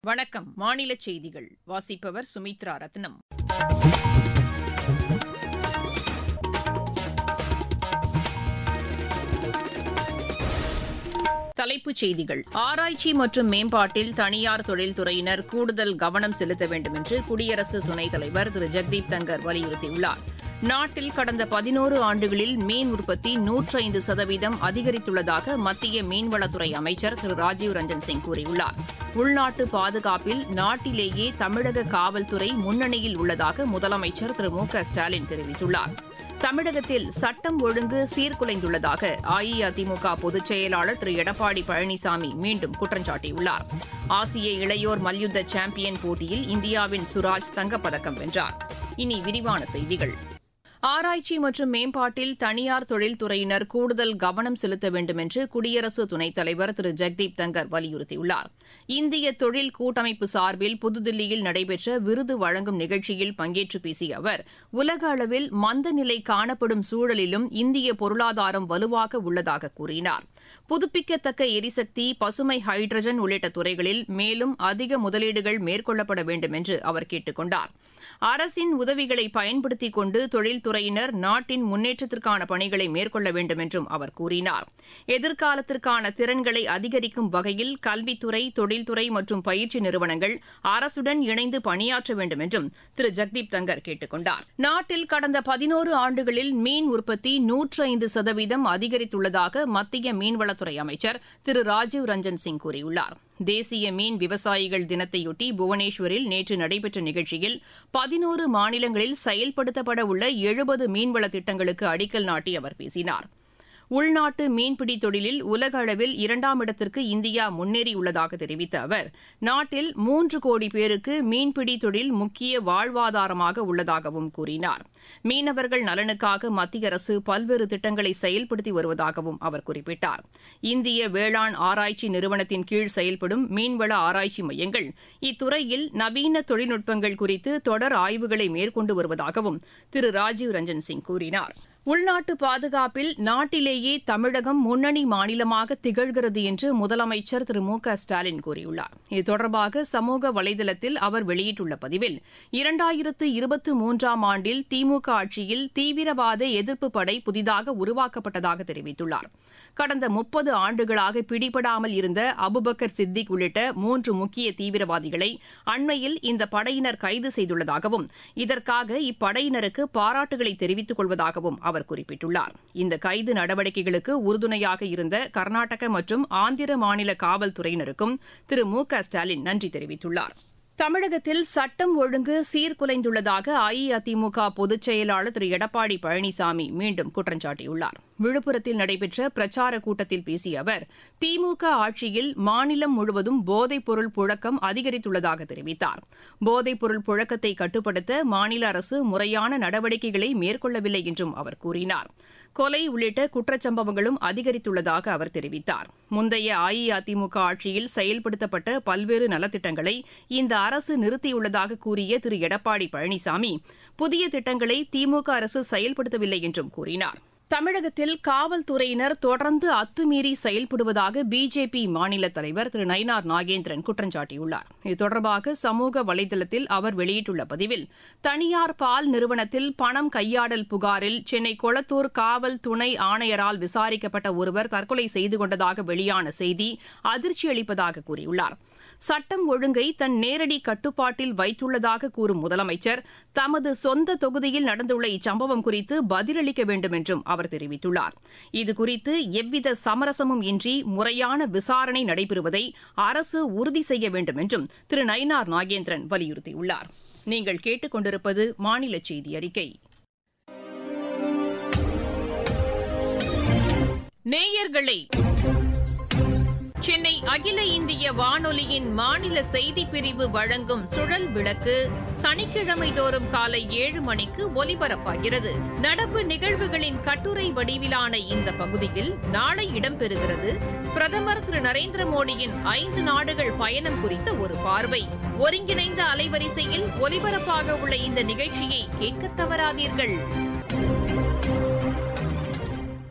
வணக்கம் மாநில செய்திகள் வாசிப்பவர் சுமித்ரா ரத்னம் தலைப்புச் செய்திகள் ஆராய்ச்சி மற்றும் மேம்பாட்டில் தனியார் தொழில்துறையினர் கூடுதல் கவனம் செலுத்த வேண்டும் என்று குடியரசு துணைத் தலைவர் திரு ஜெக்தீப் தங்கர் வலியுறுத்தியுள்ளார் நாட்டில் கடந்த பதினோரு ஆண்டுகளில் மீன் உற்பத்தி நூற்றைந்து சதவீதம் அதிகரித்துள்ளதாக மத்திய மீன்வளத்துறை அமைச்சர் திரு ராஜீவ் ரஞ்சன் சிங் கூறியுள்ளார் உள்நாட்டு பாதுகாப்பில் நாட்டிலேயே தமிழக காவல்துறை முன்னணியில் உள்ளதாக முதலமைச்சர் திரு மு க ஸ்டாலின் தெரிவித்துள்ளார் தமிழகத்தில் சட்டம் ஒழுங்கு சீர்குலைந்துள்ளதாக அஇஅதிமுக பொதுச் செயலாளர் திரு எடப்பாடி பழனிசாமி மீண்டும் குற்றம் சாட்டியுள்ளார் ஆசிய இளையோர் மல்யுத்த சாம்பியன் போட்டியில் இந்தியாவின் சுராஜ் தங்கப்பதக்கம் வென்றார் இனி விரிவான செய்திகள் ஆராய்ச்சி மற்றும் மேம்பாட்டில் தனியார் தொழில்துறையினர் கூடுதல் கவனம் செலுத்த வேண்டும் என்று குடியரசு துணைத் தலைவர் திரு ஜெக்தீப் தங்கர் வலியுறுத்தியுள்ளார் இந்திய தொழில் கூட்டமைப்பு சார்பில் புதுதில்லியில் நடைபெற்ற விருது வழங்கும் நிகழ்ச்சியில் பங்கேற்று பேசிய அவர் உலக அளவில் மந்த நிலை காணப்படும் சூழலிலும் இந்திய பொருளாதாரம் வலுவாக உள்ளதாக கூறினார் புதுப்பிக்கத்தக்க எரிசக்தி பசுமை ஹைட்ரஜன் உள்ளிட்ட துறைகளில் மேலும் அதிக முதலீடுகள் மேற்கொள்ளப்பட வேண்டும் என்று அவர் கேட்டுக் கொண்டார் அரசின் உதவிகளை பயன்படுத்திக் கொண்டு தொழில்துறையினர் நாட்டின் முன்னேற்றத்திற்கான பணிகளை மேற்கொள்ள வேண்டும் என்றும் அவர் கூறினார் எதிர்காலத்திற்கான திறன்களை அதிகரிக்கும் வகையில் கல்வித்துறை தொழில்துறை மற்றும் பயிற்சி நிறுவனங்கள் அரசுடன் இணைந்து பணியாற்ற வேண்டும் என்றும் திரு ஜெக்தீப் தங்கர் கேட்டுக் கொண்டார் நாட்டில் கடந்த பதினோரு ஆண்டுகளில் மீன் உற்பத்தி நூற்று ஐந்து சதவீதம் அதிகரித்துள்ளதாக மத்திய மீன்வளத்துறை அமைச்சர் திரு ராஜீவ் ரஞ்சன் சிங் கூறியுள்ளார் தேசிய மீன் விவசாயிகள் தினத்தையொட்டி புவனேஸ்வரில் நேற்று நடைபெற்ற நிகழ்ச்சியில் பதினோரு மாநிலங்களில் செயல்படுத்தப்பட உள்ள எழுபது மீன்வள திட்டங்களுக்கு அடிக்கல் நாட்டி அவர் பேசினார் உள்நாட்டு மீன்பிடி தொழிலில் உலக அளவில் இரண்டாம் இடத்திற்கு இந்தியா முன்னேறியுள்ளதாக தெரிவித்த அவர் நாட்டில் மூன்று கோடி பேருக்கு மீன்பிடி தொழில் முக்கிய வாழ்வாதாரமாக உள்ளதாகவும் கூறினார் மீனவர்கள் நலனுக்காக மத்திய அரசு பல்வேறு திட்டங்களை செயல்படுத்தி வருவதாகவும் அவர் குறிப்பிட்டார் இந்திய வேளாண் ஆராய்ச்சி நிறுவனத்தின் கீழ் செயல்படும் மீன்வள ஆராய்ச்சி மையங்கள் இத்துறையில் நவீன தொழில்நுட்பங்கள் குறித்து தொடர் ஆய்வுகளை மேற்கொண்டு வருவதாகவும் திரு ராஜீவ் ரஞ்சன் சிங் கூறினார் உள்நாட்டு பாதுகாப்பில் நாட்டிலேயே தமிழகம் முன்னணி மாநிலமாக திகழ்கிறது என்று முதலமைச்சர் திரு மு க ஸ்டாலின் கூறியுள்ளார் இது தொடர்பாக சமூக வலைதளத்தில் அவர் வெளியிட்டுள்ள பதிவில் இரண்டாயிரத்து இருபத்தி மூன்றாம் ஆண்டில் திமுக ஆட்சியில் தீவிரவாத எதிர்ப்பு படை புதிதாக உருவாக்கப்பட்டதாக தெரிவித்துள்ளார் கடந்த முப்பது ஆண்டுகளாக பிடிபடாமல் இருந்த அபுபக்கர் சித்திக் உள்ளிட்ட மூன்று முக்கிய தீவிரவாதிகளை அண்மையில் இந்த படையினர் கைது செய்துள்ளதாகவும் இதற்காக இப்படையினருக்கு பாராட்டுகளை தெரிவித்துக் கொள்வதாகவும் அவர் குறிப்பிட்டுள்ளார் இந்த கைது நடவடிக்கைகளுக்கு உறுதுணையாக இருந்த கர்நாடக மற்றும் ஆந்திர மாநில காவல்துறையினருக்கும் திரு மு க ஸ்டாலின் நன்றி தெரிவித்துள்ளார் தமிழகத்தில் சட்டம் ஒழுங்கு சீர்குலைந்துள்ளதாக அஇஅதிமுக பொதுச் செயலாளர் திரு எடப்பாடி பழனிசாமி மீண்டும் குற்றம் சாட்டியுள்ளார் விழுப்புரத்தில் நடைபெற்ற பிரச்சார கூட்டத்தில் பேசிய அவர் திமுக ஆட்சியில் மாநிலம் முழுவதும் போதைப் பொருள் புழக்கம் அதிகரித்துள்ளதாக தெரிவித்தார் போதைப் பொருள் புழக்கத்தை கட்டுப்படுத்த மாநில அரசு முறையான நடவடிக்கைகளை மேற்கொள்ளவில்லை என்றும் அவர் கூறினார் கொலை உள்ளிட்ட குற்றச்சம்பவங்களும் அதிகரித்துள்ளதாக அவர் தெரிவித்தார் முந்தைய அஇஅதிமுக ஆட்சியில் செயல்படுத்தப்பட்ட பல்வேறு நலத்திட்டங்களை இந்த அரசு நிறுத்தியுள்ளதாக கூறிய திரு எடப்பாடி பழனிசாமி புதிய திட்டங்களை திமுக அரசு செயல்படுத்தவில்லை என்றும் கூறினார் தமிழகத்தில் காவல்துறையினர் தொடர்ந்து அத்துமீறி செயல்படுவதாக பிஜேபி மாநில தலைவர் திரு நயினார் நாகேந்திரன் குற்றம் சாட்டியுள்ளார் இது தொடர்பாக சமூக வலைதளத்தில் அவர் வெளியிட்டுள்ள பதிவில் தனியார் பால் நிறுவனத்தில் பணம் கையாடல் புகாரில் சென்னை கொளத்தூர் காவல் துணை ஆணையரால் விசாரிக்கப்பட்ட ஒருவர் தற்கொலை செய்து கொண்டதாக வெளியான செய்தி அதிர்ச்சி அளிப்பதாக கூறியுள்ளார் சட்டம் ஒழுங்கை தன் நேரடி கட்டுப்பாட்டில் வைத்துள்ளதாக கூறும் முதலமைச்சர் தமது சொந்த தொகுதியில் நடந்துள்ள இச்சம்பவம் குறித்து பதிலளிக்க வேண்டும் என்றும் அவர் தெரிவித்துள்ளார் இதுகுறித்து எவ்வித சமரசமும் இன்றி முறையான விசாரணை நடைபெறுவதை அரசு உறுதி செய்ய வேண்டும் என்றும் திரு நயினார் நாகேந்திரன் வலியுறுத்தியுள்ளார் நீங்கள் கேட்டுக்கொண்டிருப்பது மாநில செய்தி அறிக்கை நேயர்களை சென்னை அகில இந்திய வானொலியின் மாநில செய்திப் பிரிவு வழங்கும் சுழல் விளக்கு சனிக்கிழமை தோறும் காலை ஏழு மணிக்கு ஒலிபரப்பாகிறது நடப்பு நிகழ்வுகளின் கட்டுரை வடிவிலான இந்த பகுதியில் நாளை இடம்பெறுகிறது பிரதமர் திரு நரேந்திர மோடியின் ஐந்து நாடுகள் பயணம் குறித்த ஒரு பார்வை ஒருங்கிணைந்த அலைவரிசையில் ஒலிபரப்பாக உள்ள இந்த நிகழ்ச்சியை கேட்க தவறாதீர்கள்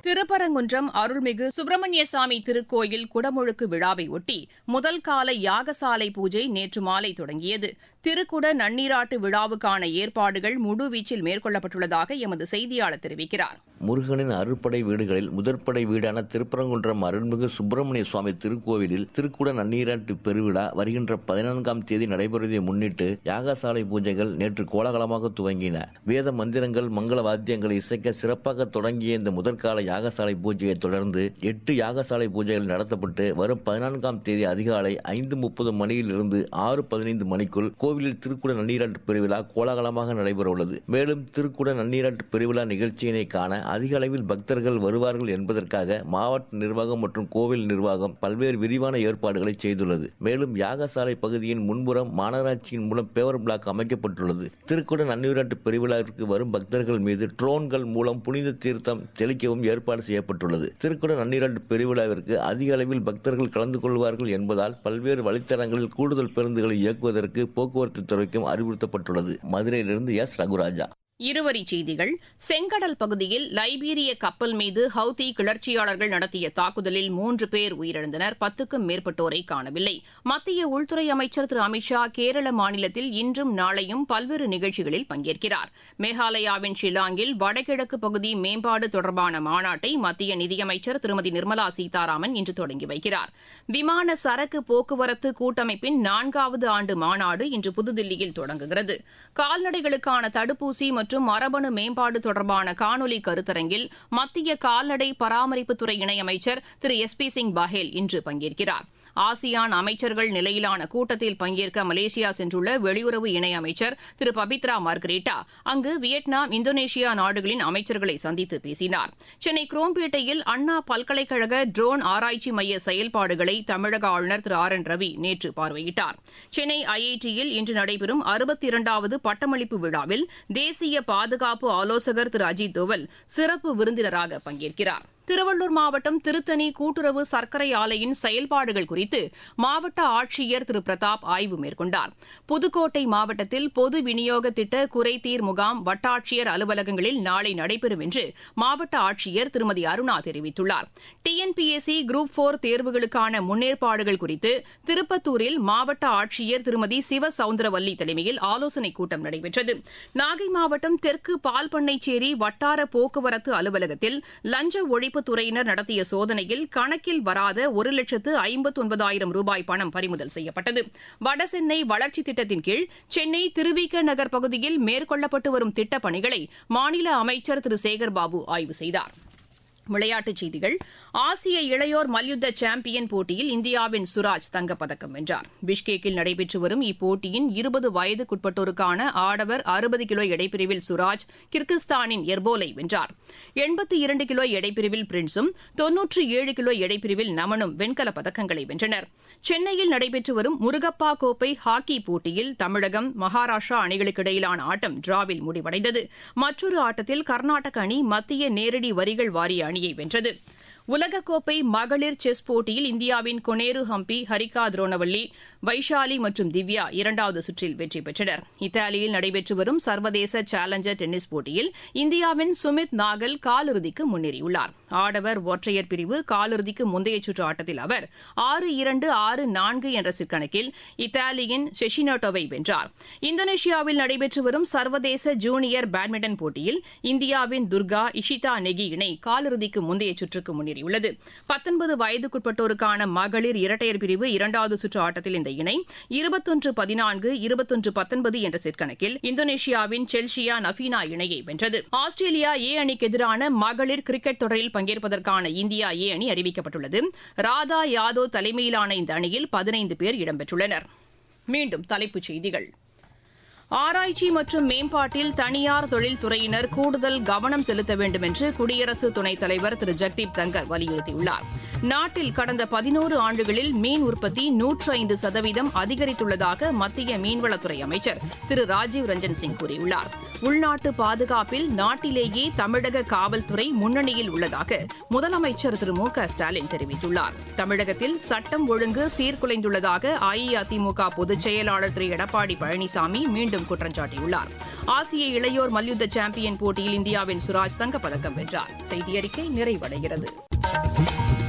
திருப்பரங்குன்றம் அருள்மிகு சுப்பிரமணிய சாமி திருக்கோயில் குடமுழுக்கு விழாவை ஒட்டி முதல் கால யாகசாலை பூஜை நேற்று மாலை தொடங்கியது திருக்குட நன்னீராட்டு விழாவுக்கான ஏற்பாடுகள் முழுவீச்சில் மேற்கொள்ளப்பட்டுள்ளதாக எமது செய்தியாளர் தெரிவிக்கிறார் முருகனின் அருட்படை வீடுகளில் முதற்படை வீடான திருப்பரங்குன்றம் அருள்மிகு சுப்பிரமணிய சுவாமி திருக்கோவிலில் திருக்குட நன்னீராட்டு பெருவிழா வருகின்ற பதினான்காம் தேதி நடைபெறுவதை முன்னிட்டு யாகசாலை பூஜைகள் நேற்று கோலாகலமாக துவங்கின வேத மந்திரங்கள் மங்கள வாத்தியங்களை இசைக்க சிறப்பாக தொடங்கிய இந்த முதற்கால யாகசாலை பூஜையை தொடர்ந்து எட்டு யாகசாலை பூஜைகள் நடத்தப்பட்டு வரும் பதினான்காம் தேதி அதிகாலை ஐந்து முப்பது மணியிலிருந்து ஆறு பதினைந்து மணிக்குள் கோவிலில் திருக்குட நன்னீராட்டு பெருவிழா கோலாகலமாக நடைபெறவுள்ளது மேலும் திருக்குட நன்னீராட்டு பெருவிழா நிகழ்ச்சியினை காண அதிக அளவில் பக்தர்கள் வருவார்கள் என்பதற்காக மாவட்ட நிர்வாகம் மற்றும் கோவில் நிர்வாகம் பல்வேறு விரிவான ஏற்பாடுகளை செய்துள்ளது மேலும் யாகசாலை பகுதியின் முன்புறம் மாநகராட்சியின் மூலம் பேவர் பிளாக் அமைக்கப்பட்டுள்ளது திருக்குட நன்னீராட்டு பெருவிழாவிற்கு வரும் பக்தர்கள் மீது ட்ரோன்கள் மூலம் புனித தீர்த்தம் தெளிக்கவும் ஏற்பாடு செய்யப்பட்டுள்ளது திருக்குட நன்னீராட்டு பெருவிழாவிற்கு அதிக அளவில் பக்தர்கள் கலந்து கொள்வார்கள் என்பதால் பல்வேறு வழித்தடங்களில் கூடுதல் பேருந்துகளை இயக்குவதற்கு போக்குவரத்து துறைக்கும் அறிவுறுத்தப்பட்டுள்ளது மதுரையிலிருந்து எஸ் ரகுராஜா இருவரிச் செய்திகள் செங்கடல் பகுதியில் லைபீரிய கப்பல் மீது ஹவுதி கிளர்ச்சியாளர்கள் நடத்திய தாக்குதலில் மூன்று பேர் உயிரிழந்தனர் பத்துக்கும் மேற்பட்டோரை காணவில்லை மத்திய உள்துறை அமைச்சர் திரு அமித்ஷா கேரள மாநிலத்தில் இன்றும் நாளையும் பல்வேறு நிகழ்ச்சிகளில் பங்கேற்கிறார் மேகாலயாவின் ஷில்லாங்கில் வடகிழக்கு பகுதி மேம்பாடு தொடர்பான மாநாட்டை மத்திய நிதியமைச்சர் திருமதி நிர்மலா சீதாராமன் இன்று தொடங்கி வைக்கிறார் விமான சரக்கு போக்குவரத்து கூட்டமைப்பின் நான்காவது ஆண்டு மாநாடு இன்று புதுதில்லியில் தொடங்குகிறது கால்நடைகளுக்கான தடுப்பூசி மற்றும் மரபணு மேம்பாடு தொடர்பான காணொலி கருத்தரங்கில் மத்திய கால்நடை பராமரிப்புத்துறை இணையமைச்சர் திரு எஸ் பி சிங் பஹேல் இன்று பங்கேற்கிறார் ஆசியான் அமைச்சர்கள் நிலையிலான கூட்டத்தில் பங்கேற்க மலேசியா சென்றுள்ள வெளியுறவு இணையமைச்சர் திரு பபித்ரா மார்கரேட்டா அங்கு வியட்நாம் இந்தோனேஷியா நாடுகளின் அமைச்சர்களை சந்தித்து பேசினார் சென்னை குரோம்பேட்டையில் அண்ணா பல்கலைக்கழக ட்ரோன் ஆராய்ச்சி மைய செயல்பாடுகளை தமிழக ஆளுநர் திரு ஆர் என் ரவி நேற்று பார்வையிட்டார் சென்னை ஐஐடியில் இன்று நடைபெறும் அறுபத்தி இரண்டாவது பட்டமளிப்பு விழாவில் தேசிய பாதுகாப்பு ஆலோசகர் திரு அஜித் தோவல் சிறப்பு விருந்தினராக பங்கேற்கிறார் திருவள்ளூர் மாவட்டம் திருத்தணி கூட்டுறவு சர்க்கரை ஆலையின் செயல்பாடுகள் குறித்து மாவட்ட ஆட்சியர் திரு பிரதாப் ஆய்வு மேற்கொண்டார் புதுக்கோட்டை மாவட்டத்தில் பொது விநியோக திட்ட குறைதீர் முகாம் வட்டாட்சியர் அலுவலகங்களில் நாளை நடைபெறும் என்று மாவட்ட ஆட்சியர் திருமதி அருணா தெரிவித்துள்ளார் டிஎன்பிஎஸ்சி குரூப் போர் தேர்வுகளுக்கான முன்னேற்பாடுகள் குறித்து திருப்பத்தூரில் மாவட்ட ஆட்சியர் திருமதி சிவ சவுந்தரவல்லி தலைமையில் ஆலோசனைக் கூட்டம் நடைபெற்றது நாகை மாவட்டம் தெற்கு பால்பண்ணைச்சேரி வட்டார போக்குவரத்து அலுவலகத்தில் லஞ்ச ஒழிப்பு துறையினர் நடத்திய சோதனையில் கணக்கில் வராத ஒரு லட்சத்து ஐம்பத்தி ஒன்பதாயிரம் ரூபாய் பணம் பறிமுதல் செய்யப்பட்டது வடசென்னை வளர்ச்சித் திட்டத்தின் கீழ் சென்னை திருவிக நகர் பகுதியில் மேற்கொள்ளப்பட்டு வரும் திட்டப் பணிகளை மாநில அமைச்சர் திரு சேகர்பாபு ஆய்வு செய்தார் விளையாட்டுச் செய்திகள் ஆசிய இளையோர் மல்யுத்த சாம்பியன் போட்டியில் இந்தியாவின் சுராஜ் தங்கப்பதக்கம் வென்றார் பிஷ்கேக்கில் நடைபெற்று வரும் இப்போட்டியின் இருபது வயதுக்குட்பட்டோருக்கான ஆடவர் அறுபது கிலோ எடைப்பிரிவில் சுராஜ் கிர்கிஸ்தானின் எர்போலை வென்றார் எண்பத்தி இரண்டு கிலோ எடைப்பிரிவில் பிரின்ஸும் தொன்னூற்றி ஏழு கிலோ எடைப்பிரிவில் நமனும் வெண்கலப் பதக்கங்களை வென்றனர் சென்னையில் நடைபெற்று வரும் முருகப்பா கோப்பை ஹாக்கி போட்டியில் தமிழகம் மகாராஷ்டிரா அணிகளுக்கு இடையிலான ஆட்டம் டிராவில் முடிவடைந்தது மற்றொரு ஆட்டத்தில் கர்நாடக அணி மத்திய நேரடி வரிகள் வாரிய அணியை வென்றது உலகக்கோப்பை மகளிர் செஸ் போட்டியில் இந்தியாவின் கொனேரு ஹம்பி ஹரிகா துரோணவல்லி வைஷாலி மற்றும் திவ்யா இரண்டாவது சுற்றில் வெற்றி பெற்றனர் இத்தாலியில் நடைபெற்று வரும் சர்வதேச சேலஞ்சர் டென்னிஸ் போட்டியில் இந்தியாவின் சுமித் நாகல் காலிறுதிக்கு முன்னேறியுள்ளார் ஆடவர் ஒற்றையர் பிரிவு காலிறுதிக்கு முந்தைய சுற்று ஆட்டத்தில் அவர் ஆறு இரண்டு ஆறு நான்கு என்ற சிற்கணக்கில் இத்தாலியின் ஷெஷினோட்டோவை வென்றார் இந்தோனேஷியாவில் நடைபெற்று வரும் சர்வதேச ஜூனியர் பேட்மிண்டன் போட்டியில் இந்தியாவின் துர்கா இஷிதா நெகி இணை காலிறுதிக்கு முந்தைய சுற்றுக்கு முன்னேறியுள்ளது பத்தொன்பது வயதுக்குட்பட்டோருக்கான மகளிர் இரட்டையர் பிரிவு இரண்டாவது சுற்று ஆட்டத்தில் இந்த இணை இருபத்தொன்று பதினான்கு இருபத்தொன்று பத்தொன்பது என்ற செட் கணக்கில் இந்தோனேஷியாவின் செல்ஷியா நஃபீனா இணையை வென்றது ஆஸ்திரேலியா ஏ அணிக்கு எதிரான மகளிர் கிரிக்கெட் தொடரில் பங்கேற்பதற்கான இந்தியா ஏ அணி அறிவிக்கப்பட்டுள்ளது ராதா யாதவ் தலைமையிலான இந்த அணியில் பதினைந்து பேர் இடம்பெற்றுள்ளனர் மீண்டும் தலைப்புச் செய்திகள் ஆராய்ச்சி மற்றும் மேம்பாட்டில் தனியார் தொழில்துறையினர் கூடுதல் கவனம் செலுத்த வேண்டும் என்று குடியரசு துணைத் தலைவர் திரு ஜெக்தீப் தங்கர் வலியுறுத்தியுள்ளார் நாட்டில் கடந்த பதினோரு ஆண்டுகளில் மீன் உற்பத்தி நூற்று ஐந்து சதவீதம் அதிகரித்துள்ளதாக மத்திய மீன்வளத்துறை அமைச்சர் திரு ராஜீவ் ரஞ்சன் சிங் கூறியுள்ளார் உள்நாட்டு பாதுகாப்பில் நாட்டிலேயே தமிழக காவல்துறை முன்னணியில் உள்ளதாக முதலமைச்சர் திரு மு க ஸ்டாலின் தெரிவித்துள்ளார் தமிழகத்தில் சட்டம் ஒழுங்கு சீர்குலைந்துள்ளதாக அஇஅதிமுக பொதுச் செயலாளர் திரு எடப்பாடி பழனிசாமி மீண்டும் மீண்டும் குற்றம் சாட்டியுள்ளார் ஆசிய இளையோர் மல்யுத்த சாம்பியன் போட்டியில் இந்தியாவின் சுராஜ் தங்கப்பதக்கம் வென்றார் செய்தி அறிக்கை நிறைவடைகிறது